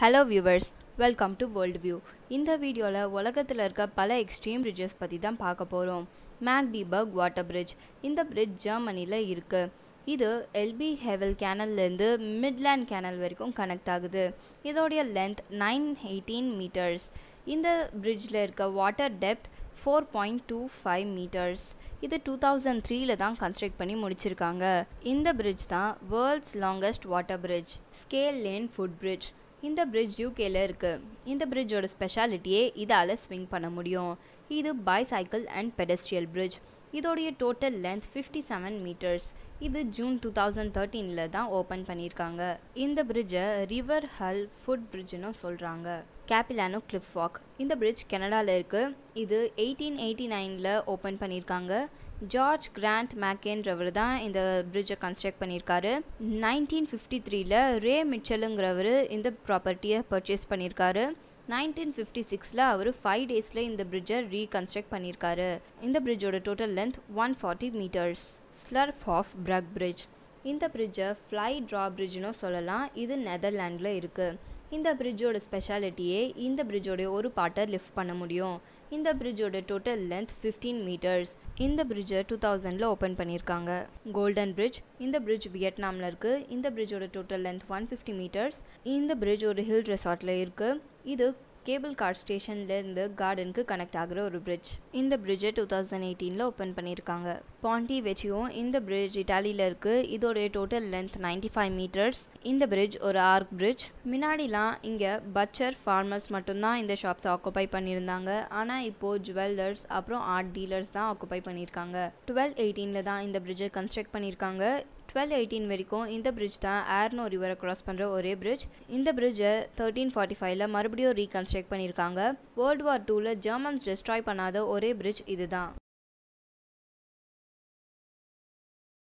hello viewers welcome to world view இந்த வீடியோவில் உலகத்தில் இருக்க பல எக்ஸ்ட்ரீம் பிரிட்ஜஸ் பற்றி தான் பார்க்க போகிறோம் மேக்டிபர்க் வாட்டர் பிரிட்ஜ் இந்த பிரிட்ஜ் ஜெர்மனியில் இருக்குது இது எல்பி ஹெவல் கேனல்லேருந்து மிட்லேண்ட் கேனல் வரைக்கும் கனெக்ட் ஆகுது இதோடைய லென்த் நைன் எயிட்டீன் மீட்டர்ஸ் இந்த பிரிட்ஜில் இருக்க water depth four point two five metres இது டூ தௌசண்ட் த்ரீல தான் கன்ஸ்ட்ரக்ட் பண்ணி முடிச்சிருக்காங்க இந்த பிரிட்ஜ் தான் world's longest water bridge Scale Lane foot bridge இந்த பிரிட்ஜ் யூகேல இருக்குது இந்த பிரிட்ஜோட ஸ்பெஷாலிட்டியே இதால் ஸ்விங் பண்ண முடியும் இது பைசைக்கிள் அண்ட் பெடஸ்ட்ரியல் பிரிட்ஜ் இதோடைய total length fifty seven metres இது ஜூன் டூ தௌசண்ட் தேர்ட்டீனில் தான் ஓப்பன் பண்ணியிருக்காங்க இந்த பிரிட்ஜை ரிவர் ஹல் ஃபுட் பிரிட்ஜ்னு சொல்கிறாங்க கேபிலானோ கிளிஃப் வாக் இந்த பிரிட்ஜ் கனடாவில் இருக்குது இது எயிட்டீன் எயிட்டி நைனில் ஓப்பன் பண்ணியிருக்காங்க ஜார்ஜ் கிராண்ட் மேக்கேன்றவர் தான் இந்த பிரிட்ஜை கன்ஸ்ட்ரக்ட் பண்ணியிருக்காரு நைன்டீன் ஃபிஃப்டி த்ரீல ரே மிச்சலுங்கிறவர் இந்த ப்ராப்பர்ட்டியை பர்ச்சேஸ் பண்ணியிருக்காரு நைன்டீன் ஃபிஃப்டி சிக்ஸில் அவர் ஃபைவ் டேஸில் இந்த பிரிட்ஜை ரீகன்ஸ்ட்ரக்ட் பண்ணியிருக்காரு இந்த பிரிட்ஜோட total length one forty metres Slauerhoff brug bridge இந்த பிரிட்ஜை ஃப்ளை ட்ரா பிரிட்ஜ்னு சொல்லலாம் இது நெதர்லாண்டில் இருக்குது இந்த பிரிட்ஜோட ஸ்பெஷாலிட்டியே இந்த பிரிட்ஜோடைய ஒரு பார்ட்டை லிஃப்ட் பண்ண முடியும் இந்த பிரிட்ஜோட டோட்டல் லென்த் ஃபிஃப்டீன் மீட்டர்ஸ் இந்த பிரிட்ஜை டூ தௌசண்டில் ஓப்பன் பண்ணியிருக்காங்க கோல்டன் பிரிட்ஜ் இந்த பிரிட்ஜ் வியட்நாமில் இருக்குது இந்த பிரிட்ஜோட total length one fifty metres இந்த பிரிட்ஜ் ஒரு ஹில் ரெசார்ட்டில் இருக்குது இது கேபிள் கார் ஸ்டேஷன்லேருந்து கார்டனுக்கு கனெக்ட் ஆகிற ஒரு பிரிட்ஜ் இந்த பிரிட்ஜை டூ தௌசண்ட் எயிட்டீனில் ஓப்பன் பண்ணியிருக்காங்க பாண்டி வெச்சியும் இந்த பிரிட்ஜ் இட்டாலியில் இருக்குது இதோடைய total length ninety five metres இந்த பிரிட்ஜ் ஒரு ஆர்க் பிரிட்ஜ் முன்னாடிலாம் இங்கே பச்சர் ஃபார்மர்ஸ் மட்டும்தான் இந்த ஷாப்ஸை ஆக்குப்பை பண்ணியிருந்தாங்க ஆனால் இப்போது ஜுவல்லர்ஸ் அப்புறம் ஆர்ட் டீலர்ஸ் தான் ஆக்குப்பை பண்ணியிருக்காங்க டுவெல் எயிட்டீனில் தான் இந்த பிரிட்ஜை கன்ஸ்ட்ரக்ட் பண்ணியிருக்காங்க டுவெல் எயிட்டீன் வரைக்கும் இந்த பிரிட்ஜ் தான் ஏர்னோ ரிவரை கிராஸ் பண்ணுற ஒரே பிரிட்ஜ் இந்த பிரிட்ஜை தேர்ட்டீன் ஃபார்ட்டி ஃபைவ்ல மறுபடியும் ரீகன்ஸ்ட்ரக்ட் பண்ணியிருக்காங்க வேர்ல்டு வார் டூவில் ஜெர்மன்ஸ் டெஸ்ட்ராய் பண்ணாத ஒரே பிரிட்ஜ் இதுதான்